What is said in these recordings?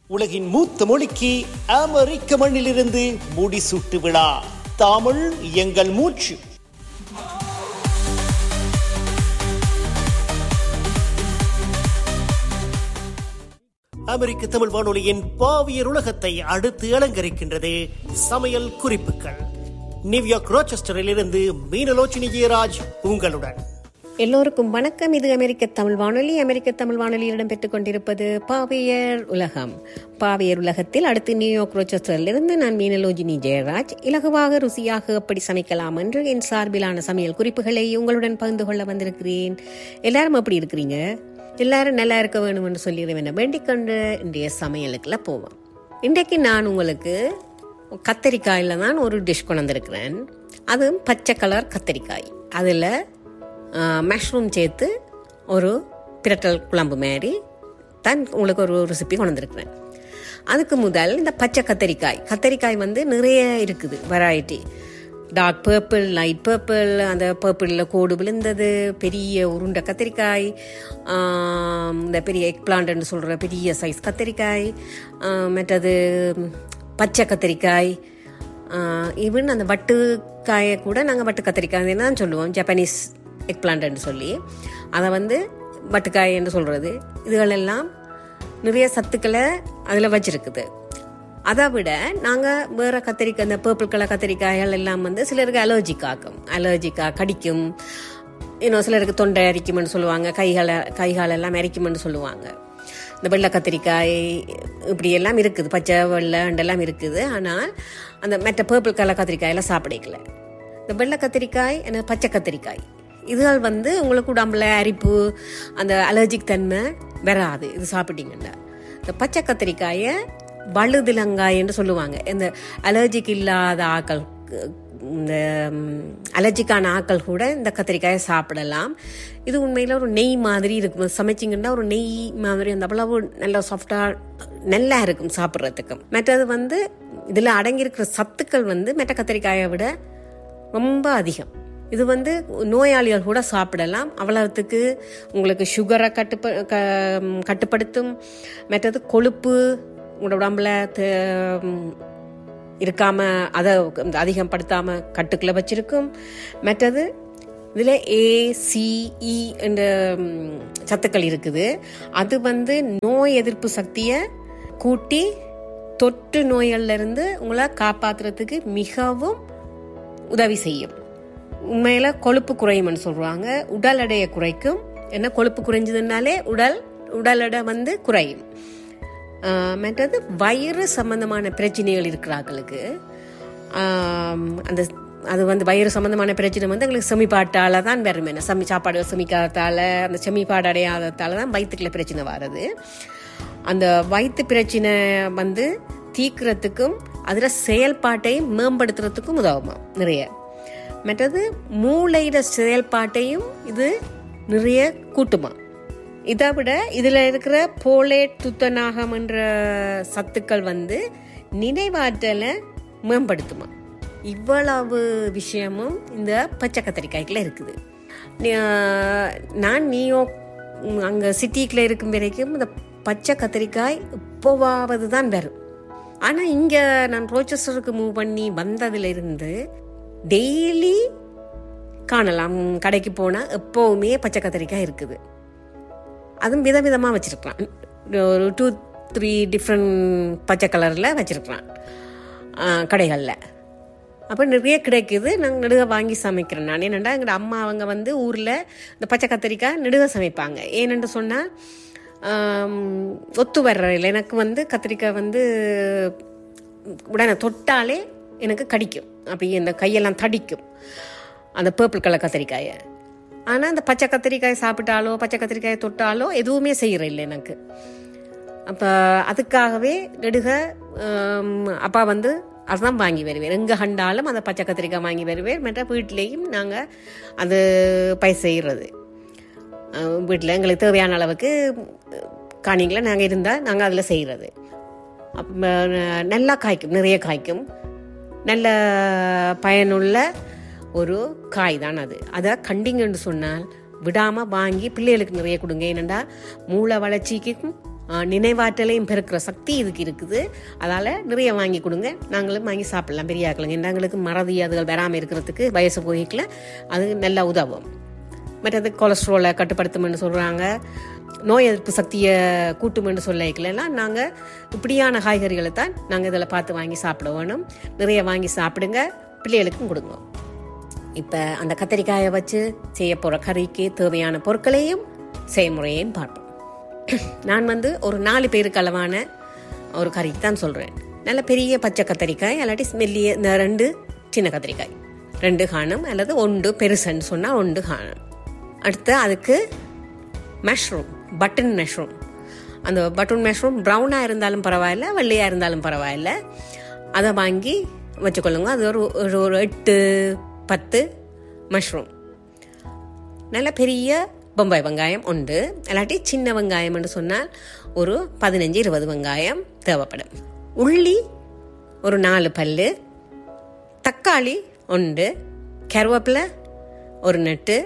உலகின் மூத்த மொழிக்கு அமெரிக்க மண்ணிலிருந்து முடிசூட்டு விழா தமிழ் எங்கள் மூச்சு அமெரிக்க தமிழ் வானொலியின் பாவியர் உலகத்தை அடுத்து அலங்கரிக்கின்றது சமையல் குறிப்புகள் நியூயார்க் ரோச்செஸ்டரில் இருந்து மீனலோச்சினி ஜெயராஜ் உங்களுடன் எல்லோருக்கும் வணக்கம் இது அமெரிக்க தமிழ் வானொலி அமெரிக்க தமிழ் வானொலியில் இடம்பெற்றுக் கொண்டிருப்பது பாவியர் உலகம் பாவியர் உலகத்தில் அடுத்து நியூயார்க் ரோச்சஸ்டரிலிருந்து நான் மீனலோஜினி ஜெயராஜ் இலகுவாக ருசியாக எப்படி சமைக்கலாம் என்று என் சார்பிலான சமையல் குறிப்புகளை உங்களுடன் பகிர்ந்து கொள்ள வந்திருக்கிறேன் எல்லாரும் எப்படி இருக்கிறீங்க எல்லாரும் நல்லா இருக்க வேணும் என்று சொல்லி வேண்டி வேண்டிக் கொண்டு இன்றைய சமையலுக்குள்ள போவோம் இன்றைக்கு நான் உங்களுக்கு கத்தரிக்காயில் தான் ஒரு டிஷ் கொண்டு வந்திருக்கிறேன் அதுவும் பச்சை கலர் கத்தரிக்காய் அதில் மஷ்ரூம் சேர்த்து ஒரு பிரட்டல் குழம்பு மாதிரி தான் உங்களுக்கு ஒரு ரெசிபி கொண்டு வந்திருக்கிறேன் அதுக்கு முதல் இந்த பச்சை கத்தரிக்காய் கத்தரிக்காய் வந்து நிறைய இருக்குது variety dark purple light purple அந்த பர்பிளில் கோடு விழுந்தது பெரிய உருண்டை கத்திரிக்காய் ஆம், இந்த பெரிய எக் பிளான்ட்னு சொல்கிற பெரிய சைஸ் கத்திரிக்காய் ஆ, மற்றது பச்சை கத்திரிக்காய் ஈவன் அந்த வட்டுக்காயை கூட நாங்கள் வட்டு கத்திரிக்காய் தான் சொல்லுவோம் ஜப்பானீஸ் எக் பிளான்ட்னு சொல்லி அதை வந்து வட்டுக்காய் என்று சொல்கிறது இதுகளெல்லாம் நிறைய சத்துக்களை அதில் வச்சிருக்குது அதை விட நாங்கள் வேறு கத்திரிக்காய் இந்த பர்பிள் கலர் கத்திரிக்காய்கள் எல்லாம் வந்து சிலருக்கு அலர்ஜிக் ஆக்கும் அலர்ஜிக்கா கடிக்கும் இன்னும் சிலருக்கு தொண்டை அரிக்கும்னு சொல்லுவாங்க கைகளை கைகால் எல்லாம் அரிக்கும்னு சொல்லுவாங்க இந்த வெள்ளை கத்திரிக்காய் இப்படி எல்லாம் இருக்குது பச்சை வெள்ளை எல்லாம் இருக்குது ஆனால் அந்த மற்ற பர்பிள் கலர் கத்திரிக்காயெல்லாம் சாப்பிடக்கல இந்த வெள்ளை கத்திரிக்காய் என்ன பச்சை கத்திரிக்காய் இதுகள் வந்து உங்களுக்கு உடம்புல அரிப்பு அந்த அலர்ஜிக் தன்மை வராது இது சாப்பிட்டீங்கன்னா இந்த பச்சை கத்திரிக்காயை வழுதிலங்காய் என்று சொல்லுவாங்க இந்த அலர்ஜிக் இல்லாத ஆக்கள் இந்த அலர்ஜிக்கான ஆக்கள் கூட இந்த கத்திரிக்காயை சாப்பிடலாம் இது உண்மையில் ஒரு நெய் மாதிரி இருக்கும் சமைச்சிங்கன்னா ஒரு நெய் மாதிரி அந்த அவ்வளவு நல்ல சாஃப்டாக நல்லா இருக்கும் சாப்பிட்றதுக்கு மற்றது வந்து இதில் அடங்கியிருக்கிற சத்துக்கள் வந்து மெட்ட கத்திரிக்காயை விட ரொம்ப அதிகம் இது வந்து நோயாளிகள் கூட சாப்பிடலாம் அவ்வளவுத்துக்கு உங்களுக்கு சுகரை கட்டுப்ப க- கட்டுப்படுத்தும் மற்றது கொழுப்பு உங்களோட உடம்புல தே- இருக்காம அதை அதிகம் படுத்தாம கட்டுக்குள்ள வச்சிருக்கும் மற்றது இதில் ஏசிஇ என்ற ம், சத்துக்கள் இருக்குது அது வந்து நோய் எதிர்ப்பு சக்தியை கூட்டி தொற்று நோய்கள்ல இருந்து உங்களை காப்பாத்துறதுக்கு மிகவும் உதவி செய்யும் உண்மையில கொழுப்பு குறையும்னு சொல்றாங்க உடல் எடையை குறைக்கும் என்ன கொழுப்பு குறைஞ்சதுனாலே உடல் உடல் எடை வந்து குறையும் ஆஹ் மற்றது வயிறு சம்பந்தமான பிரச்சனைகள் இருக்கிறாங்களுக்கு ஆம், அந்த அது வந்து வயிறு சம்பந்தமான பிரச்சனை வந்து எங்களுக்கு செமிப்பாட்டால தான் வரும் என்ன செமி சாப்பாடு செமிக்காதால அந்த செமிப்பாடு அடையாததால தான் வயிற்றுக்குள்ள பிரச்சனை வர்றது அந்த வயிற்று பிரச்சனை வந்து தீக்கிறதுக்கும் அதில் செயல்பாட்டையும் மேம்படுத்துறதுக்கும் உதவுமா நிறைய மற்றது மூளையிட செயல்பாட்டையும் இது நிறைய கூட்டுமா இதை விட இதில் இருக்கிற போலேட் துத்தநாகம் என்ற சத்துக்கள் வந்து நினைவாற்றலை மேம்படுத்துமா இவ்வளவு விஷயமும் இந்த பச்சை கத்தரிக்காய்க்குள்ள இருக்குது நீ- நான் நீயோ அங்கே சிட்டிக்குள்ள இருக்கும் வரைக்கும் இந்த பச்சை கத்தரிக்காய் எப்போவாவது தான் வரும் ஆனால் இங்கே நான் ரோச்சஸ்டருக்கு மூவ் பண்ணி வந்ததுலேருந்து டெய்லி காணலாம் கடைக்கு போனால் எப்போவுமே பச்சை கத்தரிக்காய் இருக்குது அதுவும் விதவிதமாக வச்சிருக்கலாம் ஒரு டூ த்ரீ டிஃப்ரெண்ட் பச்சை கலரில் வச்சிருக்கலாம் கடைகளில் அப்போ நிறைய கிடைக்குது நாங்கள் நெடுக வாங்கி சமைக்கிறேன் நான் என்னென்னா எங்களோட அம்மா அவங்க வந்து ஊரில் இந்த பச்சை கத்திரிக்காய் நெடுக சமைப்பாங்க ஏனென்று சொன்னால் ஒத்து வர்ற இல்லை எனக்கு வந்து கத்திரிக்காய் வந்து உடனே தொட்டாலே எனக்கு கடிக்கும் அப்படி இந்த கையெல்லாம் தடிக்கும் அந்த பர்பிள் கலர் கத்திரிக்காயை ஆனால் அந்த பச்சை கத்திரிக்காய் சாப்பிட்டாலோ பச்சை கத்திரிக்காயை தொட்டாலோ எதுவுமே செய்கிற இல்லை எனக்கு அப்போ அதுக்காகவே நெடுக ஆம், அப்பா வந்து அதுதான் வாங்கி வருவேன் எங்கே கண்டாலும் அந்த பச்சை கத்திரிக்காய் வாங்கி வருவேன் மற்ற வீட்லேயும் நாங்கள் அது பயிர் செய்கிறது வீட்டில் எங்களுக்கு தேவையான அளவுக்கு காணிங்களை நாங்கள் இருந்தால் நாங்கள் அதில் செய்கிறது அப்ப நல்லா காய்க்கும் நிறைய காய்க்கும் நல்ல பயனுள்ள ஒரு காய் தான் அது அதை கண்டிங்கன்னு சொன்னால் விடாமல் வாங்கி பிள்ளைகளுக்கு நிறைய கொடுங்க ஏனெண்டா மூளை வளர்ச்சிக்கும் ஆஹ், நினைவாற்றலையும் பெருக்கிற சக்தி இதுக்கு இருக்குது அதால் நிறைய வாங்கி கொடுங்க நாங்களும் வாங்கி சாப்பிடலாம் பெரிய ஆக்கலங்க எங்களுக்கு மறதி அதுகள் வராமல் இருக்கிறதுக்கு வயசு போய்க்கல அது நல்லா உதவும் மற்றது கொலஸ்ட்ரோலை கட்டுப்படுத்தும்னு சொல்கிறாங்க நோய் எதிர்ப்பு சக்தியை கூட்டுமென்று சொல்லிக்கலாம் நாங்கள் இப்படியான காய்கறிகளை தான் நாங்கள் இதில் பார்த்து வாங்கி சாப்பிட வேணும் நிறைய வாங்கி சாப்பிடுங்க பிள்ளைகளுக்கும் கொடுங்க இப்போ அந்த கத்திரிக்காயை வச்சு செய்ய போகிற கறிக்கு தேவையான பொருட்களையும் செய்முறையையும் பார்ப்போம் நான் வந்து ஒரு நாலு பேருக்கு அளவான ஒரு கறிக்கு தான் சொல்கிறேன் நல்ல பெரிய பச்சை கத்திரிக்காய் இல்லாட்டி மெல்லிய இந்த ரெண்டு சின்ன கத்திரிக்காய் ரெண்டு காணும் அல்லது ஒன்று பெருசுன்னு சொன்னால் ஒன்று காணும் அடுத்து அதுக்கு மஷ்ரூம் பட்டன் மஷ்ரூம் அந்த பட்டன் மஷ்ரூம் ப்ரௌனாக இருந்தாலும் பரவாயில்ல வெள்ளையாக இருந்தாலும் பரவாயில்ல அதை வாங்கி வச்சுக்கொள்ளுங்க அது ஒரு ஒரு ஒரு எட்டு பத்து மஷ்ரூம் நல்ல பெரிய பொம்பாய் வெங்காயம் உண்டு இல்லாட்டி சின்ன வெங்காயம்னு சொன்னால் ஒரு பதினஞ்சு இருபது வெங்காயம் தேவைப்படும் உள்ளி ஒரு நாலு பல்லு தக்காளி உண்டு கருவேப்பிலை ஒரு நட்டு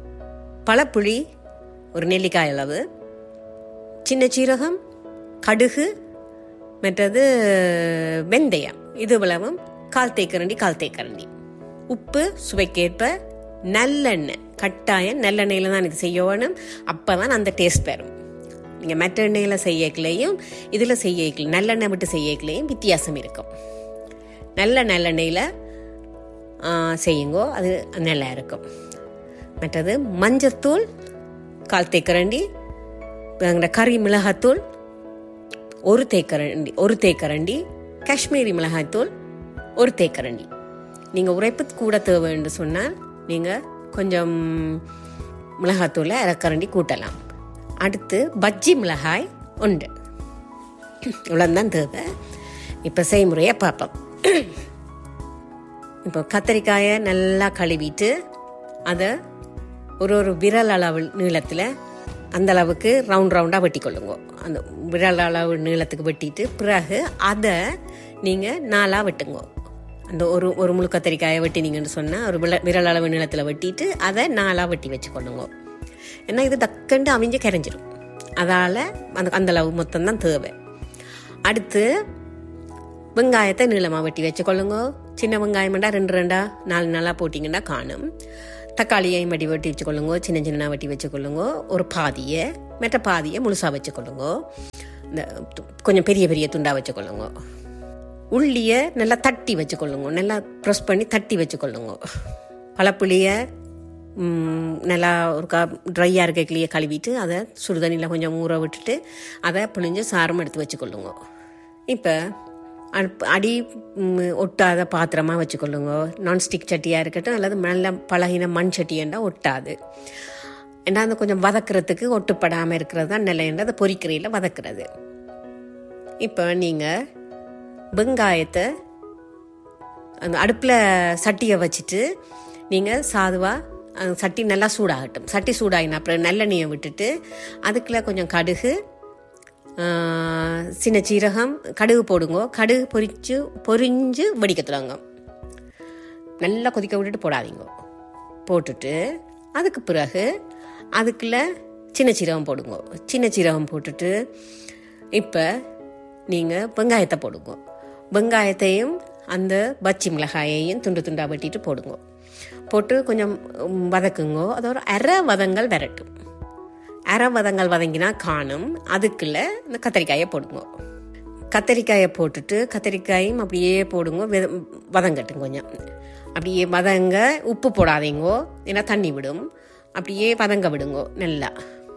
பழப்புளி ஒரு நெல்லிக்காய் அளவு சின்ன சீரகம் கடுகு மற்றது வெந்தயம் இது இவ்வளவும் கால் தேக்கரண்டி கால் தேக்கரண்டி உப்பு சுவைக்கேற்ப நல்லெண்ணெய் கட்டாயம் நல்லெண்ணெயில் தான் இது செய்ய வேணும் அப்போ தான் அந்த டேஸ்ட் வரும் நீங்கள் மற்ற எண்ணெயில் செய்யக்கலையும் இதில் செய்யக்கல நல்லெண்ணெய் விட்டு செய்யக்கலையும் வித்தியாசம் இருக்கும் நல்ல நல்லெண்ணெயில் செய்யுங்கோ அது நல்லா இருக்கும் மற்றது மஞ்சத்தூள் கால் தேக்கரண்டி எங்களோட கறி மிளகாத்தூள் ஒரு தேக்கரண்டி ஒரு தேக்கரண்டி காஷ்மீரி மிளகாய்த்தூள் ஒரு தேக்கரண்டி நீங்கள் உரைப்பு கூட தேவைன்னு சொன்னால் நீங்கள் கொஞ்சம் மிளகாத்தூளை அரைக்கரண்டி கூட்டலாம் அடுத்து பஜ்ஜி மிளகாய் உண்டு இவ்வளோதான் தேவை இப்போ செய்முறையை பார்ப்போம் இப்போ கத்திரிக்காயை நல்லா கழுவிட்டு அதை ஒரு ஒரு விரல் அளவு நீளத்தில் அந்த அளவுக்கு ரவுண்ட் ரவுண்டாக வெட்டி கொள்ளுங்க அந்த விரல் அளவு நீளத்துக்கு வெட்டிட்டு பிறகு அதை நீங்கள் நாலாக வெட்டுங்க அந்த ஒரு ஒரு முழு கத்திரிக்காயை வெட்டினீங்கன்னு சொன்னால் ஒரு வில விரல் அளவு நீளத்தில் வெட்டிட்டு அதை நாலாக வெட்டி வச்சுக்கொள்ளுங்க ஏன்னா இது தக்கண்டு அவிஞ்சு கரைஞ்சிரும் அதால் அந்த அந்த அளவு மொத்தம் தான் தேவை அடுத்து வெங்காயத்தை நீளமாக வெட்டி வச்சுக்கொள்ளுங்க சின்ன வெங்காயம்டா ரெண்டு ரெண்டா நாலு நாளாக போட்டிங்கன்னா காணும் தக்காளியையும் வட்டி வெட்டி வச்சுக்கொள்ளுங்க சின்ன சின்ன வெட்டி வச்சுக்கொள்ளுங்க ஒரு பாதியை மற்ற பாதியை முழுசாக வச்சுக்கொள்ளுங்க இந்த து- கொஞ்சம் பெரிய பெரிய துண்டாக வச்சுக்கொள்ளுங்க உள்ளியை நல்லா தட்டி வச்சுக்கொள்ளுங்க நல்லா ப்ரெஸ் பண்ணி தட்டி வச்சுக்கொள்ளுங்க பழப்புளியை ம், நல்லா ஒரு கா ட்ரையாக இருக்கலையே கழுவிட்டு அதை சுடுதண்ணியில் கொஞ்சம் ஊற விட்டுட்டு அதை புளிஞ்சு சாரம் எடுத்து வச்சுக்கொள்ளுங்க இப்போ அடுப்பு அடி ம், ஒட்டாத பாத்திரமாக வச்சுக்கொள்ளுங்க நான்ஸ்டிக் சட்டியாக இருக்கட்டும் அல்லது நல்ல பழகின மண் சட்டியண்டா ஒட்டாது ஏன்னா அந்த கொஞ்சம் வதக்குறதுக்கு ஒட்டுப்படாமல் இருக்கிறது தான் நல்ல அதை பொரிக்கிறையில் வதக்குறது இப்போ நீங்கள் வெங்காயத்தை அந்த அடுப்பில் சட்டியை வச்சுட்டு நீங்கள் சாதுவாக அந்த சட்டி நல்லா சூடாகட்டும் சட்டி சூடாகின அப்புறம் நல்லெண்ணெயை விட்டுட்டு அதுக்குள்ள கொஞ்சம் கடுகு ஆ, சின்ன சீரகம் கடுகு போடுங்க கடுகு பொரிச்சு பொரிஞ்சு வடிக்க தொடங்க நல்லா கொதிக்க விட்டுட்டு போடாதீங்க போட்டுட்டு அதுக்கு பிறகு அதுக்குள்ள சின்ன சீரகம் போடுங்க சின்ன சீரகம் போட்டுட்டு இப்போ நீங்கள் வெங்காயத்தை போடுங்க வெங்காயத்தையும் அந்த பச்சி மிளகாயையும் துண்டு துண்டாக வெட்டிட்டு போடுங்க போட்டு கொஞ்சம் ம், வதக்குங்க அது ஒரு அரை வதங்கள் விரட்டும் அரை வதங்கள் வதங்கினா காணும் அதுக்குள்ள இந்த கத்திரிக்காயை போடுங்க கத்திரிக்காயை போட்டுட்டு கத்திரிக்காயும் அப்படியே போடுங்க வெ- வதங்கட்டும் கொஞ்சம் அப்படியே வதங்க உப்பு போடாதீங்கோ ஏன்னா தண்ணி விடும் அப்படியே வதங்க விடுங்கோ நல்லா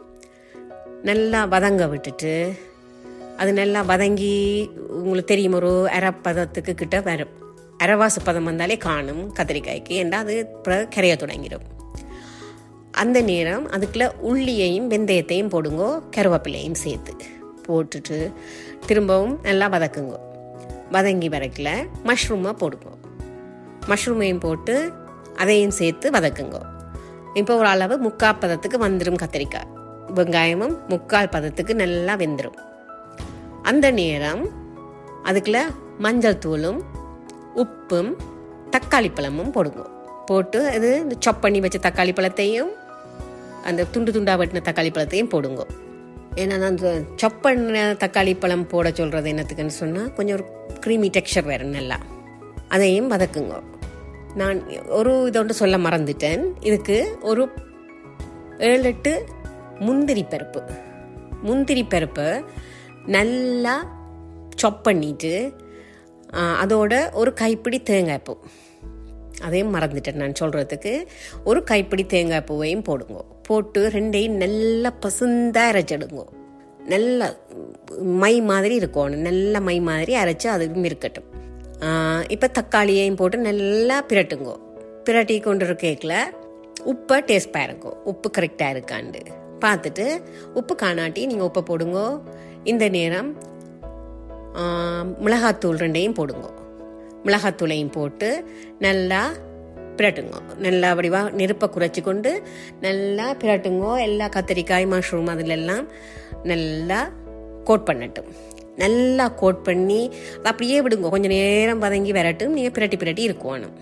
நல்லா வதங்க விட்டுட்டு அது நல்லா வதங்கி உங்களுக்கு தெரியும் ஒரு அரை பதத்துக்கு கிட்ட வரும் அரைவாசு பதம் வந்தாலே காணும் கத்திரிக்காய்க்கு ஏன்னா அது அப்புறம் கரைய தொடங்கிடும் அந்த நேரம் அதுக்குள்ள உள்ளியையும் வெந்தயத்தையும் போடுங்கோ கருவேப்பிலையும் சேர்த்து போட்டுட்டு திரும்பவும் நல்லா வதக்குங்க வதங்கி வரைக்கல மஷ்ரூமை போடுங்க மஷ்ரூமையும் போட்டு அதையும் சேர்த்து வதக்குங்க இப்போ ஒரு அளவு முக்கால் பதத்துக்கு வந்துடும் கத்திரிக்காய் வெங்காயமும் முக்கால் பதத்துக்கு நல்லா வெந்துடும் அந்த நேரம் அதுக்குள்ள மஞ்சள் தூளும் உப்பும் தக்காளி பழமும் போடுங்க போட்டு அது இந்த chop பண்ணி வச்ச தக்காளி பழத்தையும் அந்த துண்டு துண்டா வெட்டின தக்காளி பழத்தையும் போடுங்க ஏன்னா நான் சப் பண்ண தக்காளி பழம் போட சொல்கிறது என்னத்துக்குன்னு சொன்னால் கொஞ்சம் ஒரு க்ரீமி டெக்ஸ்சர் வேறு நல்லா அதையும் வதக்குங்க நான் ஒரு இதோண்டு சொல்ல மறந்துட்டேன் இதுக்கு ஒரு ஏழு எட்டு முந்திரி பருப்பு முந்திரி பருப்பை நல்லா சாப் பண்ணிட்டு ஆ, அதோட ஒரு கைப்பிடி தேங்காய் பூ அதையும் மறந்துட்டேன் நான் சொல்கிறதுக்கு ஒரு கைப்பிடி தேங்காய் பூவையும் போடுங்க போட்டு ரெண்டையும் நல்லா பசுந்தா அரைச்சிடுங்க நல்ல மை மாதிரி இருக்கணும் நல்ல மை மாதிரி அரைச்சி அதுவும் இருக்கட்டும் இப்போ தக்காளியையும் போட்டு நல்லா பிரட்டுங்கோ பிரட்டி கொண்டு இருக்கைக்கில் உப்பை டேஸ்ட் பாருங்கோ உப்பு கரெக்டாக இருக்காண்டு பார்த்துட்டு உப்பு காணாட்டி நீங்கள் உப்பை போடுங்கோ இந்த நேரம் ஆ, மிளகாத்தூள் ரெண்டையும் போடுங்க மிளகாத்தூளையும் போட்டு நல்லா பிரட்டுங்க நல்லா வடிவா நெருப்பை குறைச்சி கொண்டு நல்லா பிரட்டுங்கோ எல்லா கத்திரிக்காய் மஷ்ரூம் அதிலெல்லாம் நல்லா கோட் பண்ணட்டும் நல்லா கோட் பண்ணி அதை அப்படியே விடுங்க கொஞ்சம் நேரம் வதங்கி வரட்டும் நீங்கள் பிரட்டி பிரட்டி இருக்கணும்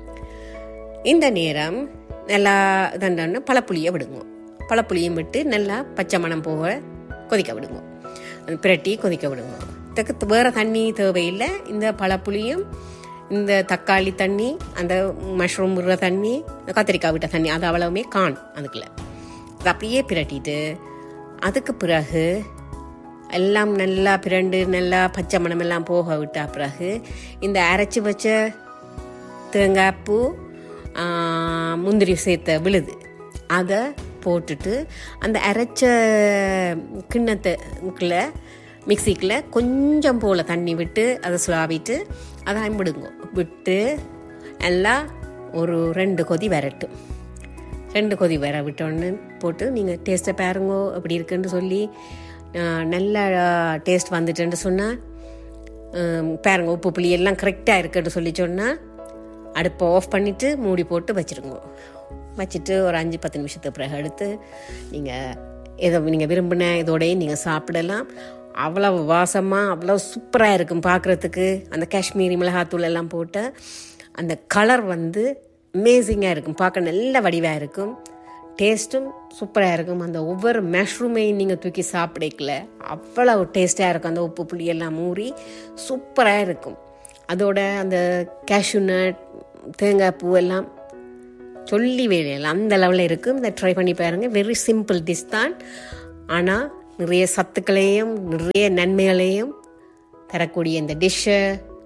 இந்த நேரம் நல்லா தண்டன்னு பழப்புளியை விடுங்க பழப்புளியும் விட்டு நல்லா பச்சை மணம் போக கொதிக்க விடுங்க அது பிரட்டி கொதிக்க விடுங்க இதுக்கு வேறு தண்ணி தேவையில்லை இந்த பழப்புளியும் இந்த தக்காளி தண்ணி அந்த மஷ்ரூம் விடுற தண்ணி இந்த கத்திரிக்காய் விட்ட தண்ணி அது அவ்வளவுமே காணும் அதுக்குள்ள அது அப்படியே பிரட்டிட்டு அதுக்கு பிறகு எல்லாம் நல்லா பிரண்டு நல்லா பச்சை மணம் எல்லாம் போக விட்டா பிறகு இந்த அரைச்சி வச்ச தேங்காய் பூ ஆ, முந்திரி சேர்த்த விழுது அதை போட்டுட்டு அந்த அரைச்ச கிண்ணத்துக்குள்ள மிக்சிக்குள்ள கொஞ்சம் போல தண்ணி விட்டு அதை சுலாவிட்டு அதை விடுங்க விட்டு நல்லா ஒரு ரெண்டு கொதி வரட்டும் ரெண்டு கொதி வர விட்டோன்னு போட்டு நீங்கள் டேஸ்ட்டை பாருங்கோ எப்படி இருக்குன்னு சொல்லி ஆஹ், நல்ல டேஸ்ட் வந்துட்டுன்னு சொன்னால் பாருங்க உப்பு புளி எல்லாம் கரெக்டாக இருக்குன்னு சொல்லி சொன்னால் அடுப்பை ஆஃப் பண்ணிவிட்டு மூடி போட்டு வச்சுருங்க வச்சுட்டு ஒரு அஞ்சு பத்து நிமிஷத்துக்கு பிறகு எடுத்து நீங்கள் எதை நீங்கள் விரும்பின இதோடய நீங்கள் சாப்பிடலாம் அவ்வளவு வாசமாக அவ்வளோ சூப்பராக இருக்கும் பார்க்குறதுக்கு அந்த காஷ்மீரி மிளகாத்தூள் எல்லாம் போட்டு அந்த கலர் வந்து அமேசிங்காக இருக்கும் பார்க்க நல்ல வடிவாக இருக்கும் டேஸ்ட்டும் சூப்பராக இருக்கும் அந்த ஒவ்வொரு மஷ்ரூமையும் நீங்கள் தூக்கி சாப்பிடக்கல அவ்வளவு டேஸ்ட்டாக இருக்கும் அந்த உப்பு புளி எல்லாம் ஊறி சூப்பராக இருக்கும் அதோட அந்த கேஷ்யூ நட் தேங்காய் பூ எல்லாம் சொல்லி வேலையில் அந்த லெவலில் இருக்கும் இதை ட்ரை பண்ணி பாருங்கள் வெரி சிம்பிள் டிஷ் தான் ஆனால் நிறைய சத்துக்களையும் நிறைய நன்மைகளையும் தரக்கூடிய இந்த டிஷ்ஷை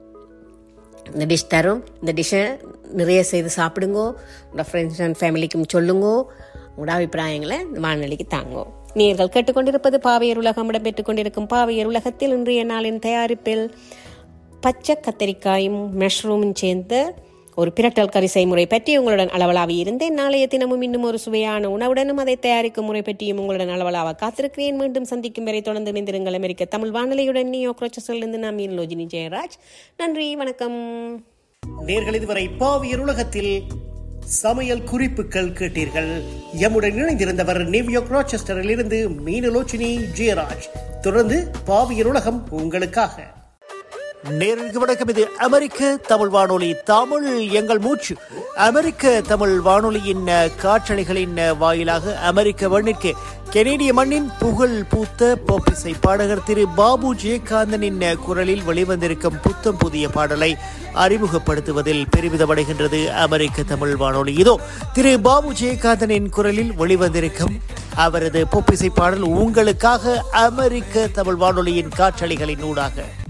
இந்த டிஷ் தரும் இந்த டிஷ்ஷை நிறைய செய்து சாப்பிடுங்கோ உங்களோட ஃப்ரெண்ட்ஸ் அண்ட் ஃபேமிலிக்கும் சொல்லுங்கோ உங்களோட அபிப்பிராயங்களை இந்த வானொலிக்கு தாங்கோ நீங்கள் கேட்டுக்கொண்டிருப்பது பாவையர் உலகம் இடம்பெற்றுக் கொண்டிருக்கும் பாவையர் உலகத்தில் இன்றைய நாளின் தயாரிப்பில் பச்சை கத்தரிக்காயும் மஷ்ரூமும் சேர்ந்த ஒரு பிரட்டல் கறி செய்முறை பற்றி உங்களுடன் அளவலாவி இருந்தேன் நாளைய தினமும் இன்னும் ஒரு சுவையான உணவுடனும் அதை தயாரிக்கும் முறை பற்றியும் உங்களுடன் அளவலாக காத்திருக்கிறேன் மீண்டும் சந்திக்கும் வரை தொடர்ந்து இணைந்திருங்கள் அமெரிக்க தமிழ் வானொலியுடன் நியோ இருந்து நான் மீன் லோஜினி ஜெயராஜ் நன்றி வணக்கம் நேர்கள் இதுவரை பாவியர் உலகத்தில் சமையல் குறிப்புகள் கேட்டீர்கள் எம்முடன் இணைந்திருந்தவர் நியூயார்க் ராச்செஸ்டரில் இருந்து மீனலோச்சினி ஜெயராஜ் தொடர்ந்து பாவியர் உலகம் உங்களுக்காக நேருக்கு வணக்கம் இது அமெரிக்க தமிழ் வானொலி தமிழ் எங்கள் மூச்சு அமெரிக்க தமிழ் வானொலியின் அஹ், காற்றலைகளின் அஹ், வாயிலாக அமெரிக்க மண்ணிற்கு கெனேடிய மண்ணின் புகழ் பூத்த போப்பிசை பாடகர் திரு பாபு ஜெயகாந்தனின் அஹ், குரலில் வெளிவந்திருக்கும் புத்தம் புதிய பாடலை அறிமுகப்படுத்துவதில் பெருமிதமடைகின்றது அமெரிக்க தமிழ் வானொலி இதோ திரு பாபு ஜெயகாந்தனின் குரலில் வெளிவந்திருக்கும் அவரது பொப்பிசை பாடல் உங்களுக்காக அமெரிக்க தமிழ் வானொலியின் காற்றலைகளின் ஊடாக